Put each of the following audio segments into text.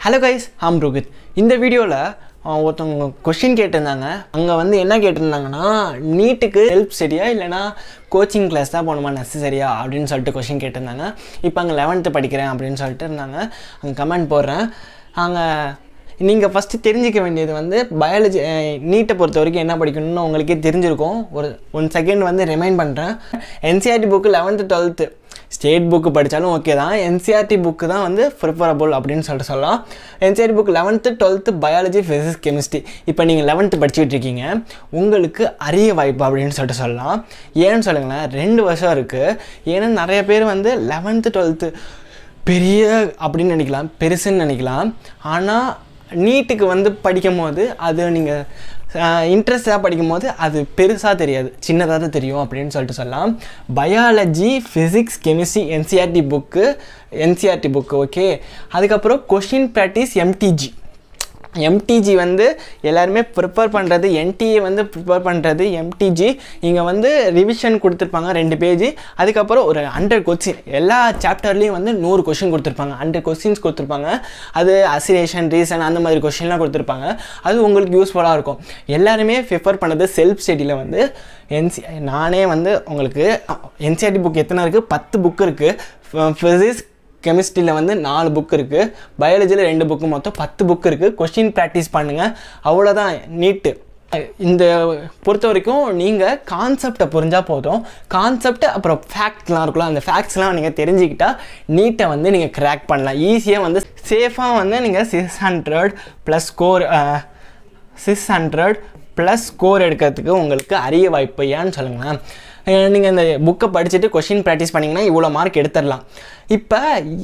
hello guys ஹாம் ரோஹித் இந்த வீடியோவில் ஒருத்தவங்க கொஷின் கேட்டிருந்தாங்க அங்கே வந்து என்ன கேட்டிருந்தாங்கன்னா நீட்டுக்கு ஹெல்ப் சரியா இல்லைனா கோச்சிங் கிளாஸ் தான் போகணுமா நெசசரியா அப்படின்னு சொல்லிட்டு கொஷின் கேட்டிருந்தாங்க இப்போ அங்கே லெவன்த்து படிக்கிறேன் அப்படின்னு சொல்லிட்டு இருந்தாங்க அங்கே கமெண்ட் போடுறேன் அங்கே நீங்கள் ஃபஸ்ட்டு தெரிஞ்சிக்க வேண்டியது வந்து பயாலஜி நீட்டை பொறுத்த வரைக்கும் என்ன படிக்கணும்னு உங்களுக்கே தெரிஞ்சிருக்கும் ஒரு ஒன் செகண்ட் வந்து ரிமைண்ட் பண்ணுறேன் NCERT book eleventh twelfth state book படித்தாலும் ஓகே தான் என்சிஆர்டி புக்கு தான் வந்து ப்ரிஃபரபுள் அப்படின்னு சொல்லிட்டு சொல்லலாம் NCERT book eleventh twelfth biology physics chemistry இப்போ நீங்கள் லெவன்த்து படிச்சுட்டு இருக்கீங்க உங்களுக்கு அரிய வாய்ப்பு அப்படின்னு சொல்லிட்டு சொல்லலாம் ஏன்னு சொல்லுங்களேன் ரெண்டு வருஷம் இருக்குது ஏன்னா நிறைய பேர் வந்து லெவன்த்து டுவெல்த்து பெரிய அப்படின்னு நினைக்கலாம் பெருசுன்னு நினைக்கலாம் ஆனால் நீட்டுக்கு வந்து படிக்கும் போது அது நீங்கள் இன்ட்ரெஸ்டாக படிக்கும் போது அது பெருசாக தெரியாது சின்னதாக தான் தெரியும் அப்படின்னு சொல்லிட்டு சொல்லலாம் biology physics chemistry NCERT book NCERT book okay அதுக்கப்புறம் கொஷின் ப்ராக்டிஸ் எம்டிஜி எம்டிஜி வந்து எல்லாருமே ப்ரிப்பேர் பண்ணுறது என்டிஏ வந்து ப்ரிப்பேர் பண்ணுறது எம்டிஜி இங்கே வந்து ரிவிஷன் கொடுத்துருப்பாங்க ரெண்டு பேஜ் அதுக்கப்புறம் ஒரு ஹண்ட்ரட் கொஸ்டின் எல்லா சாப்டர்லேயும் வந்து நூறு கொஷின் கொடுத்துருப்பாங்க ஹண்ட்ரட் கொஸ்டின்ஸ் கொடுத்துருப்பாங்க அது அசிரேஷன் ரீசன் அந்த மாதிரி கொஷின்லாம் கொடுத்துருப்பாங்க அது உங்களுக்கு யூஸ்ஃபுல்லாக இருக்கும் எல்லாருமே ப்ரிஃபர் பண்ணது செல்ஃப் ஸ்டடியில் வந்து என்சி நானே வந்து உங்களுக்கு என்சிஆர்டி புக் எத்தனை இருக்குது பத்து புக் இருக்குது ஃபிசிக்ஸ் கெமிஸ்ட்ரியில் வந்து நாலு புக் இருக்குது பயாலஜியில் ரெண்டு புக்கு மொத்தம் பத்து புக் இருக்குது கொஷின் ப்ராக்டிஸ் பண்ணுங்கள் அவ்வளோதான் நீட்டு இந்த பொறுத்த வரைக்கும் நீங்கள் கான்செப்டை புரிஞ்சால் போதும் கான்செப்ட் அப்புறம் ஃபேக்ட்லாம் இருக்குல்ல அந்த ஃபேக்ட்ஸ்லாம் நீங்கள் தெரிஞ்சுக்கிட்டால் நீட்டை வந்து நீங்கள் கிராக் பண்ணலாம் ஈஸியாக வந்து சேஃபாக வந்து நீங்கள் six hundred plus score six hundred plus score எடுக்கிறதுக்கு உங்களுக்கு அரிய வாய்ப்பு ஏன்னு சொல்லுங்களேன் நீங்கள் இந்த புக்கை படிச்சுட்டு கொஷின் ப்ராக்டிஸ் பண்ணிங்கன்னா இவ்வளோ மார்க் எடுத்துடலாம் இப்போ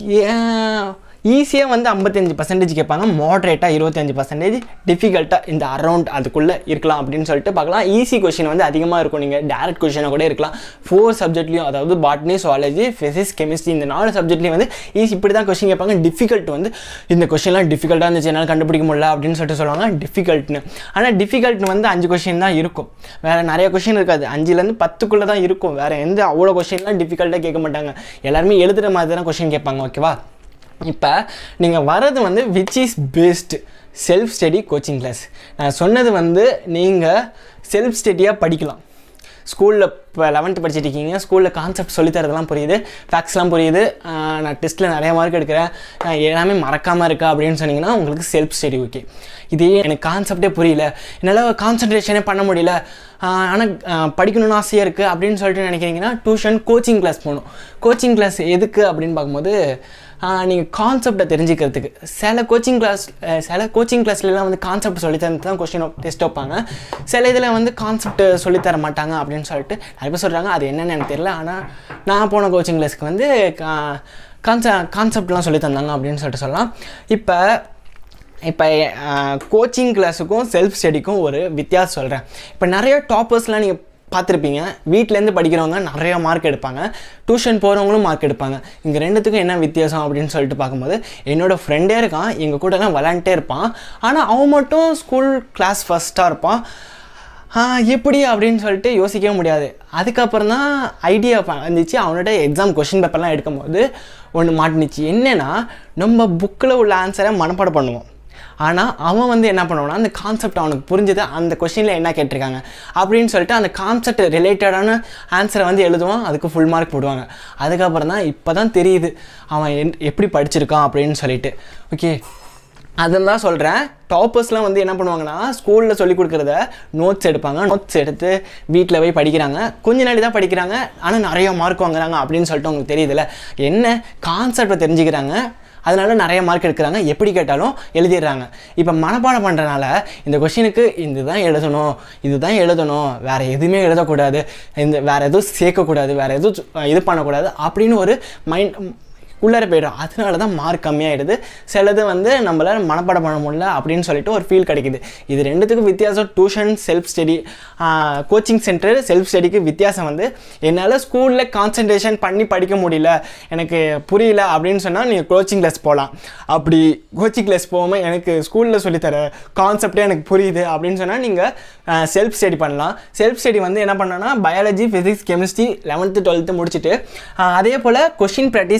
ஈஸியாக வந்து ஐம்பத்தஞ்சு பர்சன்டேஜ் கேட்பாங்க மாட்ரேட்டாக இருபத்தஞ்சு பர்சன்டேஜ் டிஃபிகல்ட்டாக இந்த அரௌண்ட் அதுக்குள்ளே இருக்கலாம் அப்படின்னு சொல்லிட்டு பார்க்கலாம் ஈஸி கொஷின் வந்து அதிகமாக இருக்கும் நீங்கள் டேரக்ட் கொஷினாக கூட இருக்கலாம் ஃபோர் சப்ஜெக்ட்லையும் அதாவது பாட்னி சுவாலஜி ஃபிசிக்ஸ் கெமிஸ்ட்ரி இந்த நாலு சப்ஜெக்ட்லேயும் வந்து ஈஸி இப்படி தான் கொஷின் கேட்பாங்க டிஃபிகல்ட் வந்து இந்த கொஷின்லாம் டிஃபிகல்ட்டாக இருந்துச்சு என்னால் கண்டுபிடிக்க முடியல அப்படின்னு சொல்லிட்டு சொல்லுவாங்க டிஃபிகல்ட்னு ஆனால் டிஃபிகல்ட் வந்து அஞ்சு கொஷின் தான் இருக்கும் வேறு நிறைய கொஷின் இருக்காது அஞ்சுலேருந்து பத்துக்குள்ளே தான் இருக்கும் வேறு எந்த அவ்வளோ கொஷின்லாம் டிஃபிகல்ட்டாக கேட்க மாட்டாங்க எல்லாருமே எழுதுகிற மாதிரி தான் கொஷின் கேட்பாங்க ஓகேவா இப்போ நீங்கள் வர்றது வந்து which is best self study coaching class நான் சொன்னது வந்து நீங்கள் செல்ஃப் ஸ்டடியாக படிக்கலாம் ஸ்கூலில் இப்போ லெவன்த்து படிச்சுட்டு இருக்கீங்க ஸ்கூலில் கான்செப்ட் சொல்லித்தரதெல்லாம் புரியுது ஃபேக்ஸ்லாம் புரியுது நான் டெஸ்ட்டில் நிறைய மார்க் எடுக்கிறேன் நான் எல்லாமே மறக்காமல் இருக்கா அப்படின்னு சொன்னீங்கன்னா உங்களுக்கு செல்ஃப் ஸ்டடி ஓகே இதே எனக்கு கான்செப்டே புரியல என்னால் கான்சன்ட்ரேஷனே பண்ண முடியல ஆனால் படிக்கணும்னு ஆசையாக இருக்குது அப்படின்னு சொல்லிட்டு நினைக்கிறீங்கன்னா டியூஷன் கோச்சிங் கிளாஸ் போகணும் கோச்சிங் கிளாஸ் எதுக்கு அப்படின்னு பார்க்கும்போது நீங்கள் கான்செப்டை தெரிஞ்சுக்கிறதுக்கு சில கோச்சிங் கிளாஸ் சில கோச்சிங் கிளாஸ்லாம் வந்து கான்செப்ட் சொல்லித்தரது தான் கொஸ்டின் டெஸ்ட் வைப்பாங்க சில இதில் வந்து கான்செப்ட் சொல்லித்தர மாட்டாங்க அப்படின்னு சொல்லிட்டு நிறைய பேர் சொல்கிறாங்க அது என்னென்னு எனக்கு தெரியல ஆனால் நான் போன கோச்சிங் கிளாஸ்க்கு வந்து கான்செ கான்செப்ட்லாம் சொல்லி தந்தாங்க அப்படின்னு சொல்லிட்டு சொல்லலாம் இப்போ இப்போ கோச்சிங் கிளாஸுக்கும் செல்ஃப் ஸ்டடிக்கும் ஒரு வித்தியாசம் சொல்கிறேன் இப்போ நிறைய டாப்பர்ஸ்லாம் நீங்கள் பார்த்துருப்பீங்க வீட்டிலேருந்து படிக்கிறவங்க நிறையா மார்க் எடுப்பாங்க டியூஷன் போகிறவங்களும் மார்க் எடுப்பாங்க இங்கே ரெண்டுத்துக்கும் என்ன வித்தியாசம் அப்படின்னு சொல்லிட்டு பார்க்கும்போது என்னோடய ஃப்ரெண்டே இருக்கான் எங்கள் கூடலாம் விளாண்டுட்டே இருப்பான் ஆனால் அவன் மட்டும் ஸ்கூல் கிளாஸ் ஃபஸ்ட்டாக இருப்பான் எப்படி அப்படின்னு சொல்லிட்டு யோசிக்கவே முடியாது அதுக்கப்புறம் தான் ஐடியா வந்துச்சு அவனோட எக்ஸாம் கொஷின் பேப்பர்லாம் எடுக்கும்போது ஒன்று மாட்டினுச்சு என்னென்னா நம்ம புக்கில் உள்ள ஆன்சரை மனப்பாடம் பண்ணுவோம் ஆனால் அவன் வந்து என்ன பண்ணுவான்னா அந்த கான்செப்ட் அவனுக்கு புரிஞ்சது அந்த கொஷினில் என்ன கேட்டிருக்காங்க அப்படின்னு சொல்லிட்டு அந்த கான்செப்ட் ரிலேட்டடான ஆன்சரை வந்து எழுதுவான் அதுக்கு ஃபுல் மார்க் போடுவாங்க அதுக்கப்புறம் தான் இப்போ தான் தெரியுது அவன் என் எப்படி படிச்சிருக்கான் அப்படின்னு சொல்லிட்டு ஓகே அதுன்னு தான் சொல்கிறேன் டாப்பர்ஸ்லாம் வந்து என்ன பண்ணுவாங்கன்னா ஸ்கூலில் சொல்லி கொடுக்குறத நோட்ஸ் எடுப்பாங்க நோட்ஸ் எடுத்து வீட்டில் போய் படிக்கிறாங்க கொஞ்ச நாள் தான் படிக்கிறாங்க ஆனால் நிறைய மார்க் வாங்குறாங்க அப்படின்னு சொல்லிட்டு அவங்களுக்கு தெரியுதுல்ல என்ன கான்செப்டை தெரிஞ்சுக்கிறாங்க அதனால நிறைய மார்க் எடுக்கிறாங்க எப்படி கேட்டாலும் எழுதிடுறாங்க இப்போ மனப்பாடம் பண்ணுறனால இந்த கொஷினுக்கு இது தான் எழுதணும் இதுதான் எழுதணும் வேறு எதுவுமே எழுதக்கூடாது இந்த வேறு எதுவும் சேர்க்கக்கூடாது வேறு எதுவும் இது பண்ணக்கூடாது அப்படின்னு ஒரு மைண்ட் உள்ளார போயிடும் அதனால தான் மார்க் கம்மியாகிடுது சிலது வந்து நம்மளால் மனப்பாடம் பண்ண முடியல அப்படின்னு சொல்லிட்டு ஒரு ஃபீல் கிடைக்குது இது ரெண்டுத்துக்கும் வித்தியாசம் tuition self study coaching centre self ஸ்டடிக்கு வித்தியாசம் வந்து என்னால் ஸ்கூலில் கான்சன்ட்ரேஷன் பண்ணி படிக்க முடியல எனக்கு புரியல அப்படின்னு சொன்னால் நீங்கள் கோச்சிங் கிளாஸ் போகலாம் அப்படி கோச்சிங் கிளாஸ் போகாமல் எனக்கு ஸ்கூலில் சொல்லித்தர கான்செப்டே எனக்கு புரியுது அப்படின்னு சொன்னால் நீங்கள் செல்ஃப் ஸ்டடி பண்ணலாம் செல்ஃப் ஸ்டடி வந்து என்ன பண்ணோன்னா biology physics chemistry eleventh twelfth முடிச்சுட்டு அதே போல் கொஷின் ப்ராக்டிஸ் எம்டிஜி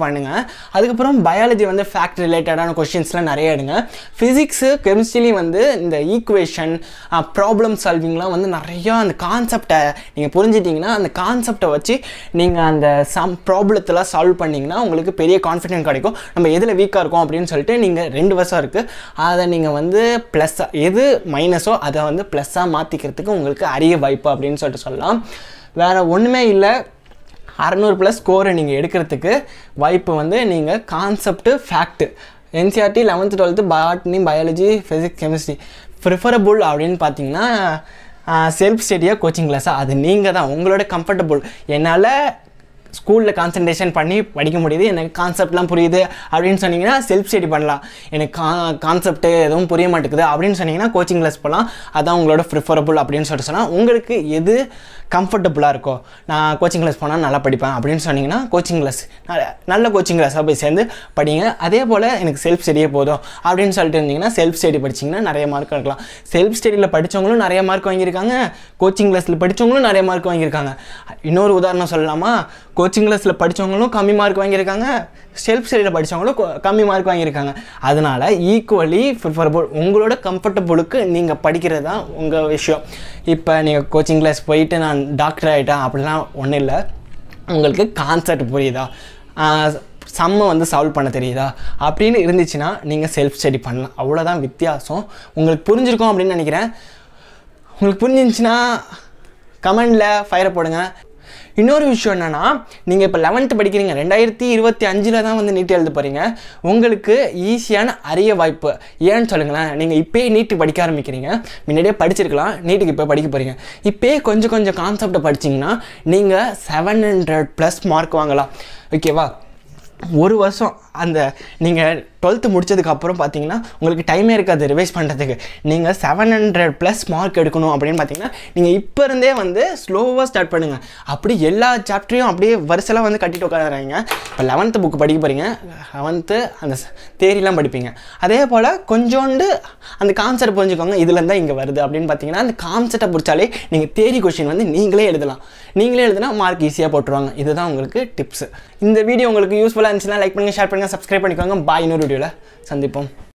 பண்ணுங்கள் அதுக்கப்புறம் பயாலஜி வந்து ஃபேக்ட் ரிலேட்டடான கொஷின்ஸ்லாம் நிறைய எடுங்க ஃபிசிக்ஸு கெமிஸ்ட்ரிலையும் வந்து இந்த ஈக்குவேஷன் ப்ராப்ளம் சால்விங்லாம் வந்து நிறையா அந்த கான்செப்டை நீங்கள் புரிஞ்சிட்டிங்கன்னா அந்த கான்செப்டை வச்சு நீங்கள் அந்த சம் ப்ராப்ளத்தெல்லாம் சால்வ் பண்ணிங்கன்னா உங்களுக்கு பெரிய கான்ஃபிடென்ட் கிடைக்கும் நம்ம எதில் வீக்காக இருக்கோம் அப்படின்னு சொல்லிட்டு நீங்கள் ரெண்டு வருஷம் இருக்குது அதை நீங்கள் வந்து ப்ளஸ்ஸாக எது மைனஸோ அதை வந்து ப்ளஸ்ஸாக மாற்றிக்கிறதுக்கு உங்களுக்கு அரிய வாய்ப்பு அப்படின்னு சொல்லிட்டு சொல்லலாம் வேறு ஒன்றுமே இல்லை அறநூறு ப்ளஸ் ஸ்கோரை நீங்கள் எடுக்கிறதுக்கு வாய்ப்பு வந்து நீங்கள் concept fact NCERT eleventh twelfth botany biology physics chemistry preferable அப்படின்னு பார்த்தீங்கன்னா செல்ஃப் ஸ்டடியாக கோச்சிங் கிளாஸாக அது நீங்கள் தான் உங்களோட கம்ஃபர்டபுள் என்னால் ஸ்கூலில் கான்சன்ட்ரேஷன் பண்ணி படிக்க முடியுது எனக்கு கான்செப்ட்லாம் புரியுது அப்படின்னு சொன்னீங்கன்னா செல்ஃப் ஸ்டடி பண்ணலாம் எனக்கு கா கான்செப்ட்டு எதுவும் புரிய மாட்டேங்குது அப்படின்னு சொன்னீங்கன்னா கோச்சிங் கிளாஸ் போகலாம் அதான் உங்களோட ப்ரிஃபரபுள் அப்படின்னு சொல்லிட்டு சொன்னால் உங்களுக்கு எது கம்ஃபர்டபுளாக இருக்கோ நான் கோச்சிங் கிளாஸ் போனால் நல்லா படிப்பேன் அப்படின்னு சொன்னீங்கன்னா கோச்சிங் கிளாஸ் நல்ல கோச்சிங் கிளாஸாக போய் சேர்ந்து படிங்க அதே போல் எனக்கு செல்ஃப் ஸ்டடியே போதும் அப்படின்னு சொல்லிட்டு இருந்தீங்கன்னா செல்ஃப் ஸ்டடி படிச்சிங்கன்னா நிறைய மார்க் எடுக்கலாம் செல்ஃப் ஸ்டடியில் படித்தவங்களும் நிறைய மார்க் வாங்கியிருக்காங்க கோச்சிங் கிளாஸில் படித்தவங்களும் நிறைய மார்க் வாங்கியிருக்காங்க இன்னொரு உதாரணம் சொல்லலாமா கோச்சிங் கிளாஸில் படித்தவங்களும் கம்மி மார்க் வாங்கியிருக்காங்க செல்ஃப் ஸ்டடியில் படித்தவங்களும் கொ- கம்மி மார்க் வாங்கியிருக்காங்க அதனால் ஈக்குவலி ப்ரிஃபரபுள் உங்களோட கம்ஃபர்டபுளுக்கு நீங்கள் படிக்கிறது தான் உங்கள் விஷயம் இப்போ நீங்கள் கோச்சிங் கிளாஸ் போயிட்டு நான் டாக்டர் ஆகிட்டேன் அப்படிலாம் ஒன்றும் இல்லை உங்களுக்கு கான்செப்ட் புரியுதா சம்மை வந்து சால்வ் பண்ண தெரியுதா அப்படின்னு இருந்துச்சுன்னா நீங்கள் செல்ஃப் ஸ்டடி பண்ணலாம் அவ்வளோதான் வித்தியாசம் உங்களுக்கு புரிஞ்சிருக்கும் அப்படின்னு நினைக்கிறேன் உங்களுக்கு புரிஞ்சிருந்துச்சுன்னா கமெண்டில் ஃபயரை போடுங்க இன்னொரு விஷயம் என்னென்னா நீங்கள் இப்போ லெவன்த்து படிக்கிறீங்க ரெண்டாயிரத்தி இருபத்தி அஞ்சில் தான் வந்து நீட் எழுத போகிறீங்க உங்களுக்கு ஈஸியான அரிய வாய்ப்பு ஏன்னு சொல்லுங்களேன் நீங்கள் இப்போயே நீட்டு படிக்க ஆரம்பிக்கிறீங்க முன்னாடியே படிச்சிருக்கலாம் நீட்டுக்கு இப்போ படிக்க போகிறீங்க இப்போயே கொஞ்சம் கொஞ்சம் கான்செப்டை படிச்சிங்கன்னா நீங்கள் செவன் ஹண்ட்ரட் ப்ளஸ் மார்க் வாங்கலாம் ஓகேவா ஒரு வருஷம் அந்த நீங்கள் டுவெல்த்து முடிச்சதுக்கப்புறம் பார்த்தீங்கன்னா உங்களுக்கு டைமே இருக்காது ரிவைஸ் பண்ணுறதுக்கு நீங்கள் செவன் ஹண்ட்ரட் ப்ளஸ் மார்க் எடுக்கணும் அப்படின்னு பார்த்தீங்கன்னா நீங்கள் இப்போ இருந்தே வந்து ஸ்லோவாக ஸ்டார்ட் பண்ணுங்கள் அப்படி எல்லா சாப்டரையும் அப்படியே வரிசைலாம் வந்து கட்டிட்டு உட்காராங்க இப்போ லெவன்த்து புக்கு படிக்க போகிறீங்க லெவன்த்து அந்த தேரிலாம் படிப்பீங்க அதே போல் கொஞ்சோண்டு அந்த கான்செப்ட் புரிஞ்சுக்கோங்க இதுல தான் இங்கே வருது அப்படின்னு பார்த்தீங்கன்னா அந்த கான்செப்டை பிடிச்சாலே நீங்கள் தேரி கொஷின் வந்து நீங்களே எழுதலாம் நீங்களே எழுதுனா மார்க் ஈஸியாக போட்டுருவாங்க இதுதான் உங்களுக்கு டிப்ஸ் இந்த வீடியோ உங்களுக்கு யூஸ்ஃபுல்லாக இருந்துச்சுன்னா லைக் பண்ணுங்கள் ஷேர் பண்ணுங்கள் சப்ஸ்கிரைப் பண்ணிக்கோங்க பாய் இன்னொரு வீடியோவில் சந்திப்போம்